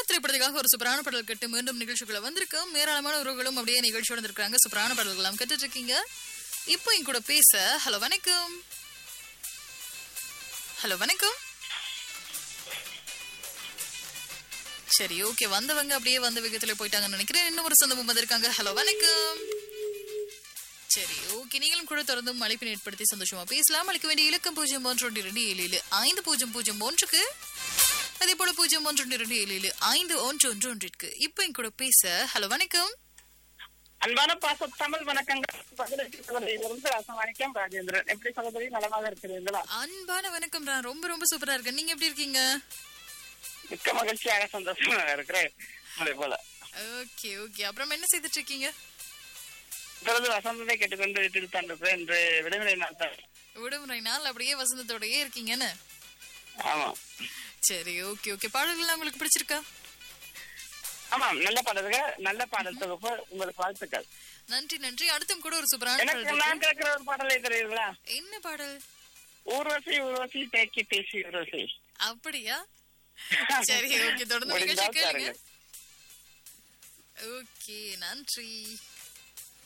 திரைப்படத்துக்காக ஒரு சூப்பரான பாடல் கேட்டு மீண்டும் நிகழ்ச்சிக்குள்ள வந்திருக்கோம் ஏராளமான உறவுகளும் அப்படியே நிகழ்ச்சியோட இருக்காங்க சூப்பரான பாடல்கள்லாம் கேட்டுட்டு இருக்கீங்க இப்போ என் கூட பேச ஹலோ வணக்கம் ஹலோ வணக்கம் சரி ஓகே வந்தவங்க அப்படியே வந்த வேகத்துல போயிட்டாங்கன்னு நினைக்கிறேன் இன்னும் ஒரு சொந்தமும் வந்திருக்காங்க ஹலோ வணக்கம் சரி ஓகே நீங்களும் கூட தொடர்ந்து அழைப்பினை ஏற்படுத்தி சந்தோஷமா பேசலாம் அளிக்க வேண்டிய இலக்கம் பூஜ்ஜியம் ஒன்று ரெண்டு இரண்டு ஏழு ஏழு ஐந்து பூஜ்ஜியம் பூஜ்ஜியம் ஒன்றுக்கு அதே போல பூஜ்ஜியம் ஒன்று ரெண்டு இரண்டு ஏழு ஏழு ஐந்து ஒன்று ஒன்று ஒன்றிற்கு இப்போ என் கூட பேச ஹலோ வணக்கம் அன்பான பாச தமிழ் வணக்கங்கள் பதினெட்டு சகோதரியிலிருந்து ரசமாணிக்கம் ராஜேந்திரன் எப்படி சகோதரி நலமாக இருக்கிறீர்களா அன்பான வணக்கம் நான் ரொம்ப ரொம்ப சூப்பரா இருக்கேன் நீங்க எப்படி இருக்கீங்க மிக்க மகிழ்ச்சியாக சந்தோஷமாக இருக்கிறேன் அதே போல ஓகே ஓகே அப்புறம் என்ன செய்துட்டு இருக்கீங்க இப்பொழுது வசந்தத்தை கேட்டுக்கொண்டு வீட்டில் தான் இருக்கிறேன் என்று விடுமுறை நாள் தான் விடுமுறை நாள் அப்படியே வசந்தத்தோடயே இருக்கீங்கன்னு ஆமா சரி ஓகே ஓகே பாடல்கள்லாம் உங்களுக்கு பிடிச்சிருக்கா ஆமாம் நல்ல பாடல்கள் நல்ல பாடல் தொகுப்பு உங்களுக்கு வாழ்த்துக்கள் நன்றி நன்றி அடுத்தும் கூட ஒரு சூப்பரான பாடல் எனக்கு இருக்கு. நான் கேட்கிற ஒரு பாடலை தெரியுங்களா என்ன பாடல் ஊர்வசி ஊர்வசி தேக்கி பேசி ஊர்வசி அப்படியா சரி ஓகே தொடர்ந்து நிகழ்ச்சி முடிந்தால் கேளுங்க பாருங்க ஓகே நன்றி